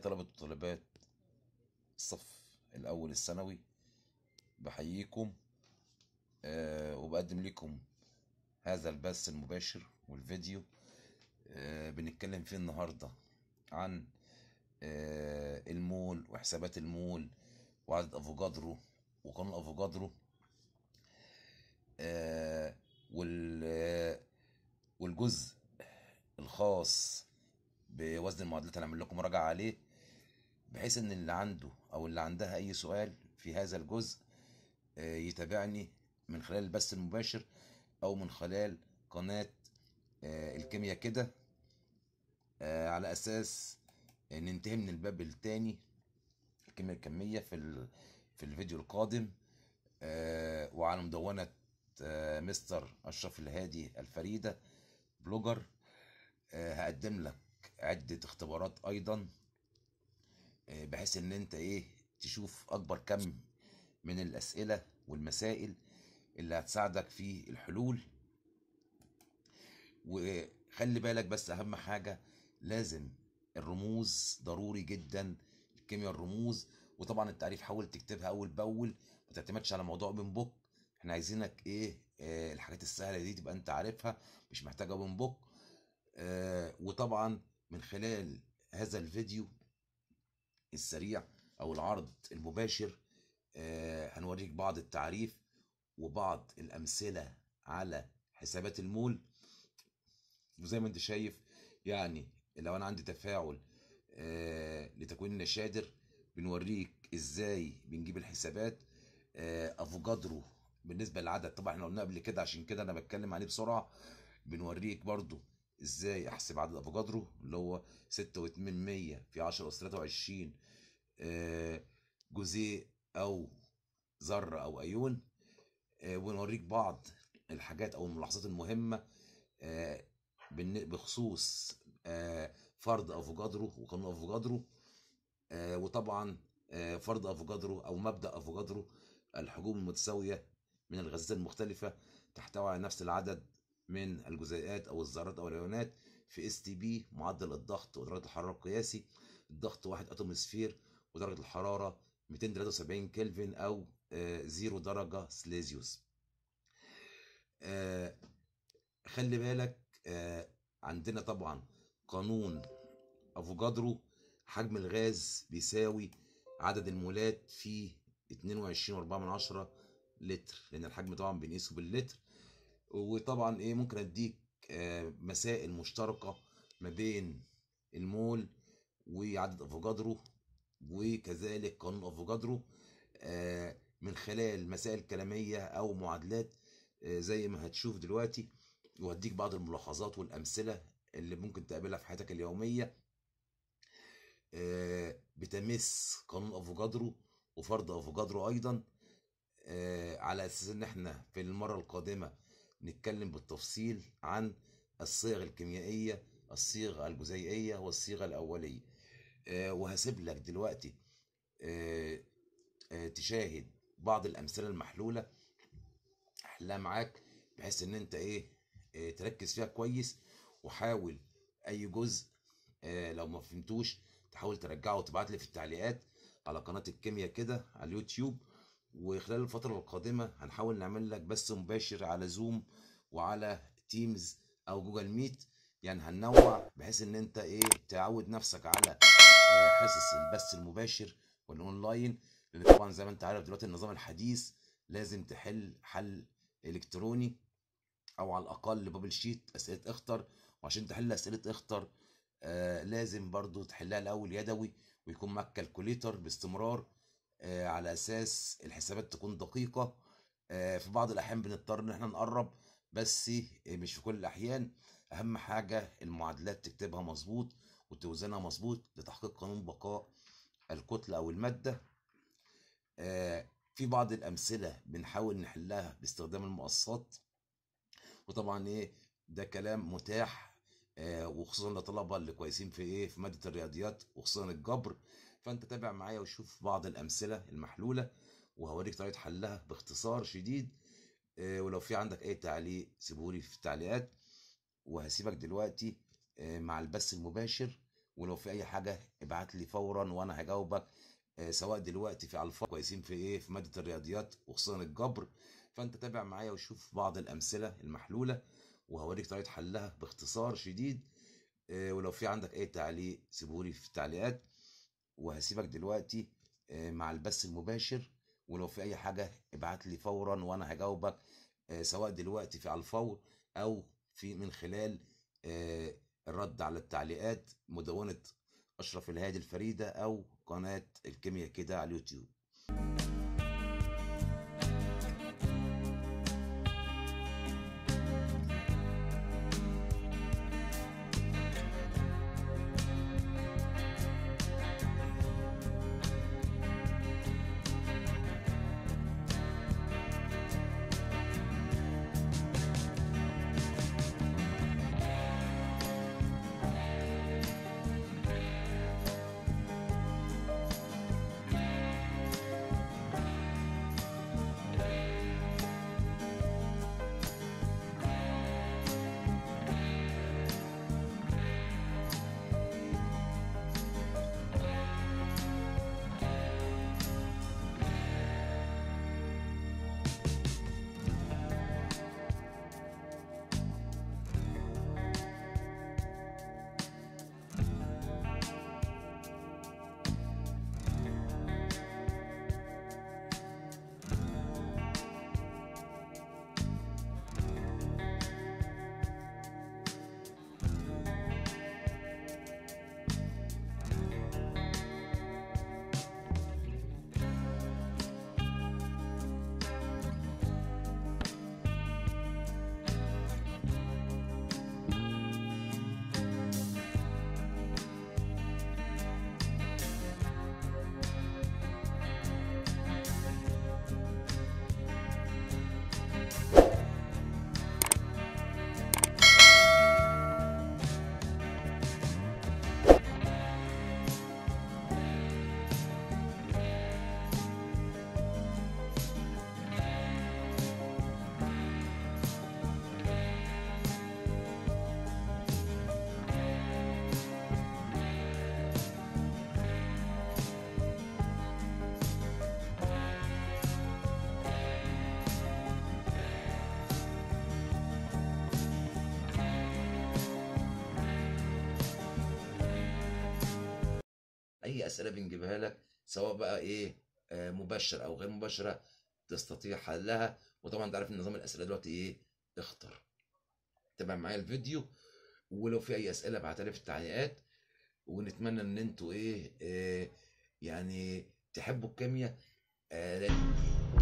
طلبة وطالبات الصف الأول الثانوي بحييكم آه وبقدم لكم هذا البث المباشر والفيديو آه بنتكلم فيه النهاردة عن آه المول وحسابات المول وعدد أفوجادرو وقانون أفوجادرو آه وال آه، والجزء الخاص بوزن المعادلات هنعمل لكم مراجعة عليه بحيث ان اللي عنده او اللي عندها اي سؤال في هذا الجزء آه، يتابعني من خلال البث المباشر او من خلال قناة آه، الكيمياء كده آه، على اساس ننتهي من الباب التاني الكيمياء الكمية في ال- في الفيديو القادم آه، وعلى مدونة آه، مستر أشرف الهادي الفريدة بلوجر آه، هقدم لك عدة اختبارات أيضا آه، بحيث إن أنت إيه تشوف أكبر كم من الأسئلة والمسائل اللي هتساعدك في الحلول وخلي بالك بس أهم حاجة لازم الرموز ضروري جدا الكيمياء الرموز وطبعا التعريف حاول تكتبها أول بأول ما تعتمدش على موضوع اوبن بوك احنا عايزينك ايه آه الحاجات السهلة دي تبقى انت عارفها مش محتاجة اوبن بوك آه وطبعا من خلال هذا الفيديو السريع او العرض المباشر آه هنوريك بعض التعريف وبعض الامثله على حسابات المول وزي ما انت شايف يعني لو انا عندي تفاعل آه لتكوين النشادر بنوريك ازاي بنجيب الحسابات آه افوجادرو بالنسبه للعدد طبعا احنا قلنا قبل كده عشان كده انا بتكلم عليه بسرعه بنوريك برضو ازاي احسب عدد افوجادرو اللي هو 6 و8 في 10 اس 23 آه، جزيء او ذره او ايون آه، ونوريك بعض الحاجات او الملاحظات المهمه آه، بالن- بخصوص آه، فرض افوجادرو وقانون افوجادرو آه، وطبعا آه، فرض افوجادرو او مبدا افوجادرو الحجوم المتساويه من الغازات المختلفه تحتوي على نفس العدد من الجزيئات او الذرات او الايونات في اس تي بي معدل الضغط ودرجه الحراره القياسي الضغط 1 اتموسفير ودرجه الحراره 273 كلفن او آه، زيرو درجه سليزيوس آه، خلي بالك آه، عندنا طبعا قانون افوجادرو حجم الغاز بيساوي عدد المولات في 22.4 لتر لان الحجم طبعا بنقيسه باللتر وطبعا ايه ممكن اديك آه، مسائل مشتركه ما بين المول وعدد افوجادرو وكذلك قانون افوجادرو آه، من خلال مسائل كلاميه او معادلات آه، زي ما هتشوف دلوقتي وهديك بعض الملاحظات والامثله اللي ممكن تقابلها في حياتك اليوميه آه، بتمس قانون افوجادرو وفرض افوجادرو ايضا آه، على اساس ان احنا في المره القادمه نتكلم بالتفصيل عن الصيغ الكيميائيه الصيغه الجزيئيه والصيغه الاوليه آه، وهسيب لك دلوقتي آه، آه، تشاهد بعض الامثله المحلوله احلها معاك بحيث ان انت ايه آه، تركز فيها كويس وحاول اي جزء آه، لو ما فهمتوش تحاول ترجعه وتبعت لي في التعليقات على قناة الكيمياء كده على اليوتيوب وخلال الفترة القادمة هنحاول نعمل لك بث مباشر على زوم وعلى تيمز او جوجل ميت يعني هننوع بحيث ان انت ايه تعود نفسك على آه، حصص البث المباشر والاونلاين لان طبعا زي ما انت عارف دلوقتي النظام الحديث لازم تحل حل الكتروني او على الاقل بابل شيت اسئله اختر وعشان تحل اسئله اختر آه لازم برضو تحلها الاول يدوي ويكون معاك كالكوليتر باستمرار آه على اساس الحسابات تكون دقيقه آه في بعض الاحيان بنضطر ان احنا نقرب بس آه، مش في كل الاحيان اهم حاجه المعادلات تكتبها مظبوط وتوزنها مظبوط لتحقيق قانون بقاء الكتله او الماده آه في بعض الامثله بنحاول نحلها باستخدام المقصات وطبعا ايه ده كلام متاح آه وخصوصا للطلبه اللي كويسين في ايه في ماده الرياضيات وخصوصا الجبر فانت تابع معايا وشوف بعض الامثله المحلوله وهوريك طريقه حلها باختصار شديد آه ولو في عندك اي تعليق سيبهولي في التعليقات وهسيبك دلوقتي آه مع البث المباشر ولو في اي حاجه ابعت لي فورا وانا هجاوبك آه، سواء دلوقتي في الفا كويسين في ايه في ماده الرياضيات وخصوصا الجبر فانت تابع معايا وشوف بعض الامثله المحلوله وهوريك طريقه حلها باختصار شديد آه، ولو في عندك اي تعليق سيبهولي في التعليقات وهسيبك دلوقتي آه، مع البث المباشر ولو في اي حاجه ابعت لي فورا وانا هجاوبك آه، سواء دلوقتي في على الفور او في من خلال آه، الرد على التعليقات مدونة أشرف الهادي الفريدة أو قناة الكيمياء كده على اليوتيوب أي أسئلة بنجيبها لك سواء بقى إيه آه، مباشرة أو غير مباشرة تستطيع حلها وطبعا أنت عارف إن نظام الأسئلة دلوقتي إيه اختر تابع معايا الفيديو ولو في أي أسئلة ابعتها لي في التعليقات ونتمنى إن أنتوا إيه آه، يعني تحبوا الكيمياء آه، لأن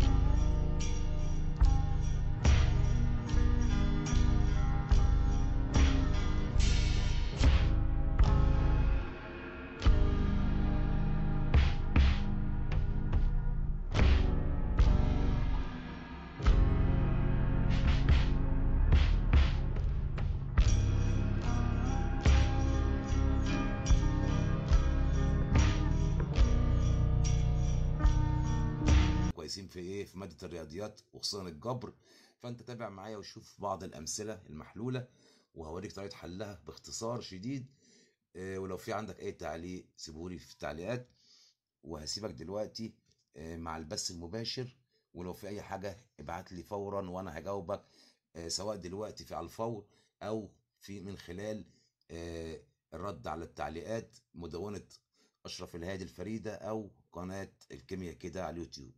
كويسين في ايه في ماده الرياضيات وخصوصا الجبر فانت تابع معايا وشوف بعض الامثله المحلوله وهوريك طريقه حلها باختصار شديد آه، ولو في عندك اي تعليق سيبهولي في التعليقات وهسيبك دلوقتي آه، مع البث المباشر ولو في اي حاجه ابعت لي فورا وانا هجاوبك آه، سواء دلوقتي في على الفور او في من خلال آه، الرد على التعليقات مدونة أشرف الهادي الفريدة أو قناة الكيمياء كده على اليوتيوب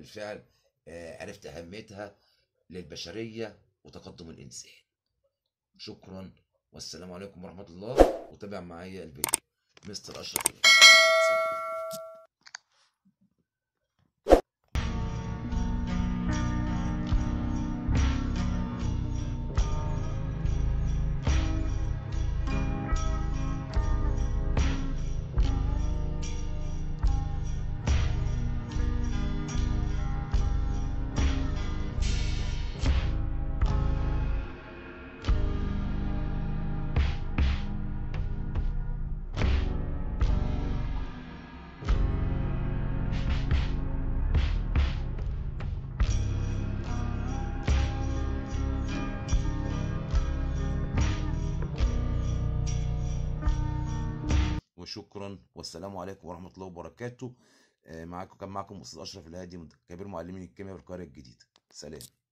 بالفعل آه، عرفت اهميتها للبشريه وتقدم الانسان شكرا والسلام عليكم ورحمه الله وتابع معايا الفيديو مستر اشرف وشكرا والسلام عليكم ورحمه الله وبركاته آه، معاكم كان معكم استاذ اشرف الهادي كبير معلمين الكيمياء بالقاهره الجديده سلام